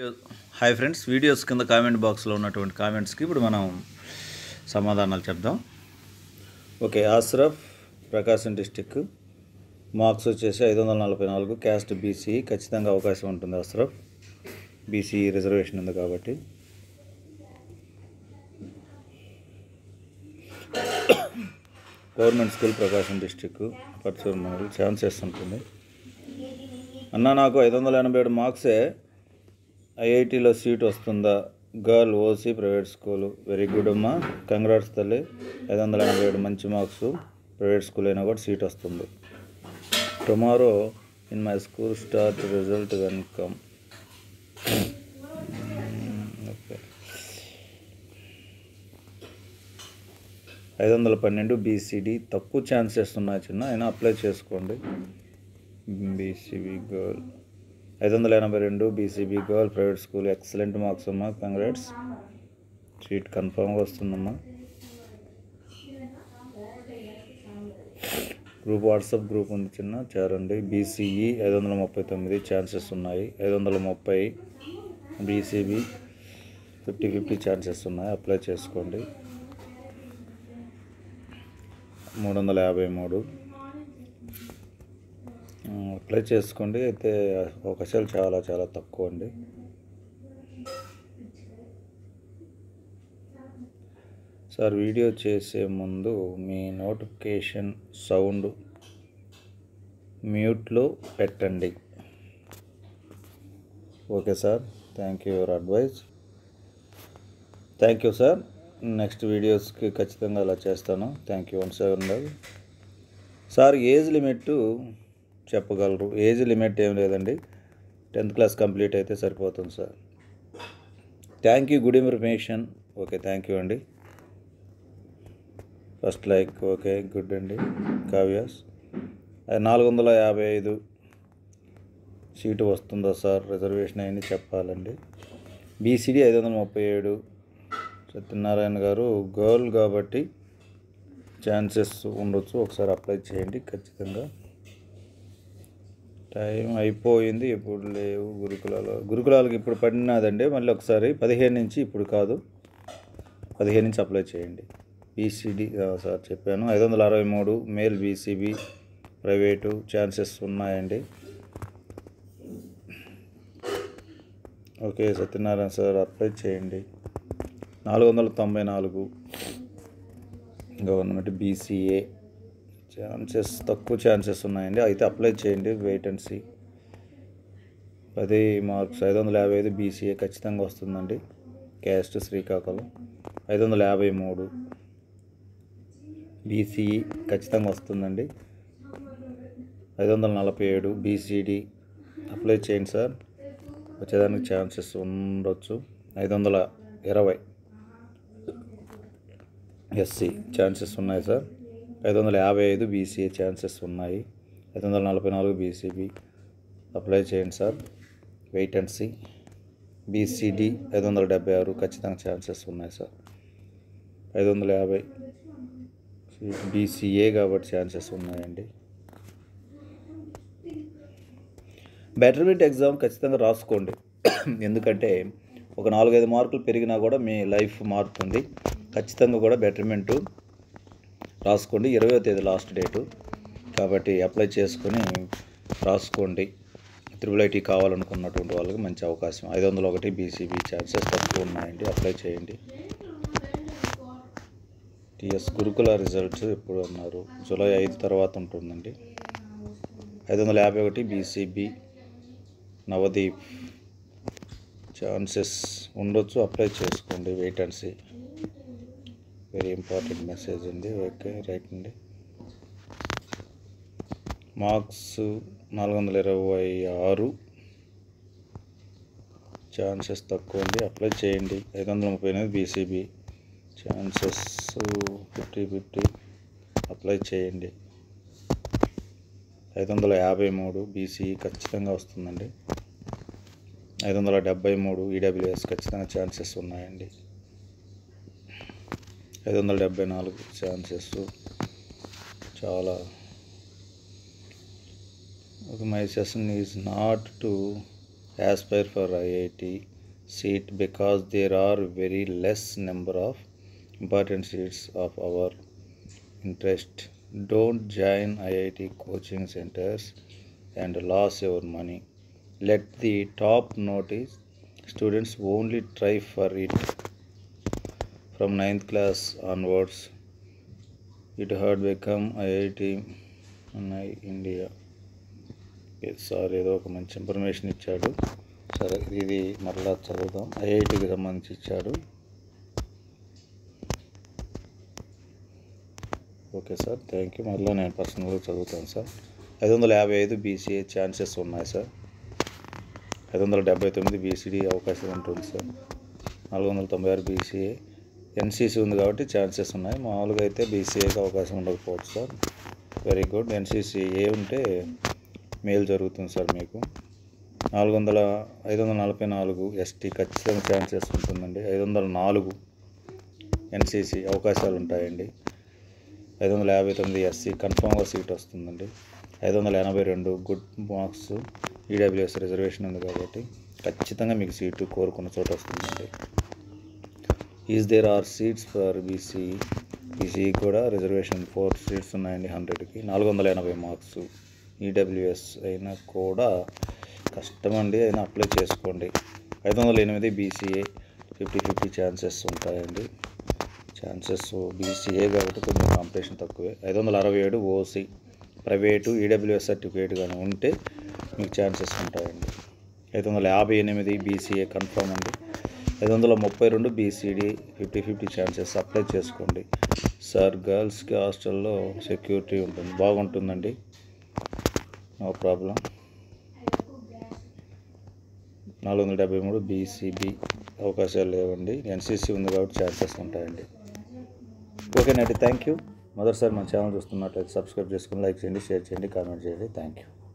Hi friends videos కింద comment బాక్స్లో ఉన్నటువంటి కామెంట్స్కి ఇప్పుడు మనం సమాధానాలు చెప్దాం okay Ashraf Prakasam district marks వచ్చేసి ఐదు వందల నలభై నాలుగు క్యాస్ట్ బీసీ ఖచ్చితంగా అవకాశం ఉంటుంది అస్రఫ్ బీసీ రిజర్వేషన్ ఉంది కాబట్టి government school Prakasam district Parchur మండలి ఛాన్సెస్ ఉంటుంది అన్న నాకు ఐదు వందల ఎనభై ఏడు మార్క్సే ఐఐటిలో సీట్ వస్తుందా girl OC private school very good అమ్మా కంగ్రాట్స్ తల్లి ఐదు వందల ఎనభై ఏడు మంచి మార్క్స్ ప్రైవేట్ స్కూల్ అయినా కూడా సీట్ వస్తుంది tomorrow in my school start result welcome okay ఐదు వందల పన్నెండు బీసీడీ తక్కువ ఛాన్సెస్ ఉన్నాయి చిన్న అయినా అప్లై చేసుకోండి బీసీబీ గర్ల్ ఐదు వందల ఎనభై రెండు BCB girl private school excellent marks అమ్మా కంగ్రాట్స్ సీట్ కన్ఫామ్గా వస్తుందమ్మా గ్రూప్ వాట్సాప్ గ్రూప్ ఉంది చిన్న చేరండి బీసీఈ ఐదు వందల ముప్పై తొమ్మిది ఛాన్సెస్ ఉన్నాయి ఐదు వందల ముప్పై బీసీబీ ఫిఫ్టీ ఫిఫ్టీ ఛాన్సెస్ ఉన్నాయి అప్లై చేసుకోండి మూడు వందల యాభై మూడు అప్లై చేసుకోండి అయితే అవకాశాలు చాలా చాలా తక్కువ అండి సార్ వీడియో చేసే ముందు మీ నోటిఫికేషన్ సౌండ్ మ్యూట్లో పెట్టండి okay sir thank you your advice thank you sir next వీడియోస్కి ఖచ్చితంగా అలా చేస్తాను thank you one seven sir age limit చెప్పగలరు ఏజ్ లిమిట్ ఏం లేదండి టెన్త్ క్లాస్ కంప్లీట్ అయితే సరిపోతుంది sir thank you good information okay thank you అండి ఫస్ట్ లైక్ ఓకే గుడ్ అండి కావ్యాస్ అది నాలుగు వందల యాభై ఐదు సీటు వస్తుందా సార్ రిజర్వేషన్ అయింది చెప్పాలండి బీసీడీ ఐదు వందల ముప్పై ఏడు సత్యనారాయణ గారు గర్ల్ కాబట్టి ఛాన్సెస్ ఉండొచ్చు ఒకసారి అప్లై చేయండి ఖచ్చితంగా టైం అయిపోయింది ఇప్పుడు లేవు గురుకులాలు గురుకులాలకు ఇప్పుడు పడినదండి మళ్ళీ ఒకసారి పదిహేను నుంచి ఇప్పుడు కాదు పదిహేను నుంచి అప్లై చేయండి బీసీడీ సార్ చెప్పాను ఐదు వందల అరవై మూడు మేల్ బీసీబీ ప్రైవేటు ఛాన్సెస్ ఉన్నాయండి ఓకే సత్యనారాయణ సార్ అప్లై చేయండి నాలుగు వందల తొంభై నాలుగు గవర్నమెంట్ బీసీఏ ఛాన్సెస్ తక్కువ ఛాన్సెస్ ఉన్నాయండి అయితే అప్లై చేయండి వెయిట్ అండ్ సీ పది మార్క్స్ ఐదు వందల యాభై ఐదు బీసీఏ ఖచ్చితంగా వస్తుందండి క్యాస్ట్ శ్రీకాకుళం ఐదు వందల యాభై మూడు బీసీఈ ఖచ్చితంగా వస్తుందండి ఐదు వందల నలభై ఏడు బీసీడీ అప్లై చేయండి సార్ వచ్చేదానికి ఛాన్సెస్ ఉండొచ్చు ఐదు వందల ఇరవై ఎస్సీ ఛాన్సెస్ ఉన్నాయి సార్ ఐదు వందల యాభై ఐదు బీసీఏ ఛాన్సెస్ ఉన్నాయి ఐదు వందల నలభై నాలుగు బీసీబీ అప్లై చేయండి sir wait and see BCD ఐదు వందల డెబ్బై ఆరు ఖచ్చితంగా ఛాన్సెస్ ఉన్నాయి సార్ ఐదు వందల యాభై బీసీఏ కాబట్టి ఛాన్సెస్ ఉన్నాయండి బెటర్మెంట్ ఎగ్జామ్ ఖచ్చితంగా రాసుకోండి ఎందుకంటే ఒక నాలుగైదు మార్కులు పెరిగినా కూడా మీ లైఫ్ మారుతుంది ఖచ్చితంగా కూడా బెటర్మెంటు రాసుకోండి ఇరవై తేదీ లాస్ట్ డేటు కాబట్టి అప్లై చేసుకొని రాసుకోండి త్రిబుల్ ఐటీ కావాలనుకున్నటువంటి వాళ్ళకి మంచి అవకాశం ఐదు వందల ఒకటి బీసీబీ ఛాన్సెస్ తక్కువ ఉన్నాయండి అప్లై చేయండి టిఎస్ గురుకుల రిజల్ట్స్ ఎప్పుడు అన్నారు జూలై ఐదు తర్వాత ఉంటుందండి ఐదు వందల యాభై ఒకటి బీసీబీ నవదీప్ ఛాన్సెస్ ఉండొచ్చు అప్లై చేసుకోండి wait and see very important message అండి ఓకే రైట్ అండి మార్క్స్ నాలుగు వందల ఇరవై ఆరు ఛాన్సెస్ తక్కువ అండి అప్లై చేయండి ఐదు వందల ముప్పై ఎనిమిది BCB chances fifty fifty apply చేయండి ఐదు వందల యాభై మూడు బీసీ ఖచ్చితంగా వస్తుందండి ఐదు వందల డెబ్బై మూడు ఈడబ్ల్యూఎస్ ఖచ్చితంగా ఛాన్సెస్ ఉన్నాయండి ఐదు వందల డెబ్బై నాలుగు ఛాన్సెస్ చాలా my session is not to aspire for IIT seat because there are very less number of important seats of our interest. Don't join IIT coaching centers and lose your money. Let the top notice students only try for it from ninth class onwards. It had become IIT NI India. Sir ఏదో ఒక మంచి information ఇచ్చాడు సరే ఇది మరలా చదువుదాం ఐఐటికి సంబంధించి ఇచ్చాడు ఓకే సార్ థ్యాంక్ యూ మరలా నేను పర్సనల్గా చదువుతాను సార్ ఐదు వందల యాభై ఐదు బీసీఏ ఛాన్సెస్ ఉన్నాయి సార్ ఐదు వందల డెబ్బై తొమ్మిది బీసీడీ అవకాశం ఉంటుంది సార్ నాలుగు వందల తొంభై ఆరు బీసీఏ ఎన్సీసీ ఉంది కాబట్టి ఛాన్సెస్ ఉన్నాయి మామూలుగా అయితే బీసీఏకి అవకాశం ఉండకపోవచ్చు sir very good NCC A ఉంటే మేలు జరుగుతుంది సార్ మీకు నాలుగు వందల ఐదు వందల నలభై నాలుగు ఎస్టీ ఖచ్చితంగా ఛాన్సెస్ ఉంటుందండి ఐదు వందల నాలుగు ఎన్సీసీ అవకాశాలు ఉంటాయండి ఐదు వందల యాభై తొమ్మిది ఎస్సీ కన్ఫామ్గా సీట్ వస్తుందండి ఐదు వందల ఎనభై రెండు గుడ్ మార్క్స్ ఈడబ్ల్యూఎస్ రిజర్వేషన్ ఉంది కాబట్టి ఖచ్చితంగా మీకు సీటు కోరుకున్న చోట వస్తుందండి is there are seats for BC BC కూడా రిజర్వేషన్ ఫోర్ సీట్స్ ఉన్నాయండి హండ్రెడ్కి నాలుగు వందల ఎనభై మార్క్స్ ఈడబ్ల్యూఎస్ అయినా కూడా కష్టమండి అయినా అప్లై చేసుకోండి ఐదు వందల ఎనిమిది బీసీఏ ఫిఫ్టీ ఫిఫ్టీ ఛాన్సెస్ ఉంటాయండి ఛాన్సెస్ బీసీఏ కాబట్టి కొంచెం కాంపిటీషన్ తక్కువే ఐదు వందల అరవై ఏడు ఓసీ ప్రైవేటు ఈడబ్ల్యూఎస్ సర్టిఫికేట్ కానీ ఉంటే మీకు ఛాన్సెస్ ఉంటాయండి ఐదు వందల యాభై ఎనిమిది బీసీఏ కన్ఫర్మ్ అండి ఐదు వందల ముప్పై రెండు BCD fifty fifty chances apply చేసుకోండి సార్ గర్ల్స్కి హాస్టల్లో సెక్యూరిటీ ఉంటుంది బాగుంటుందండి నో ప్రాబ్లం నాలుగు వందల డెబ్బై మూడు బీసీబీ అవకాశాలు లేవండి ఎన్సీసీ ఉంది కాబట్టి ఛాన్సెస్ ఉంటాయండి ఓకేనండి థ్యాంక్ యూ మొదటిసారి మన ఛానల్ చూస్తున్నట్లయితే సబ్స్క్రైబ్ చేసుకుని లైక్ చేయండి షేర్ చేయండి కామెంట్ చేయండి థ్యాంక్ యూ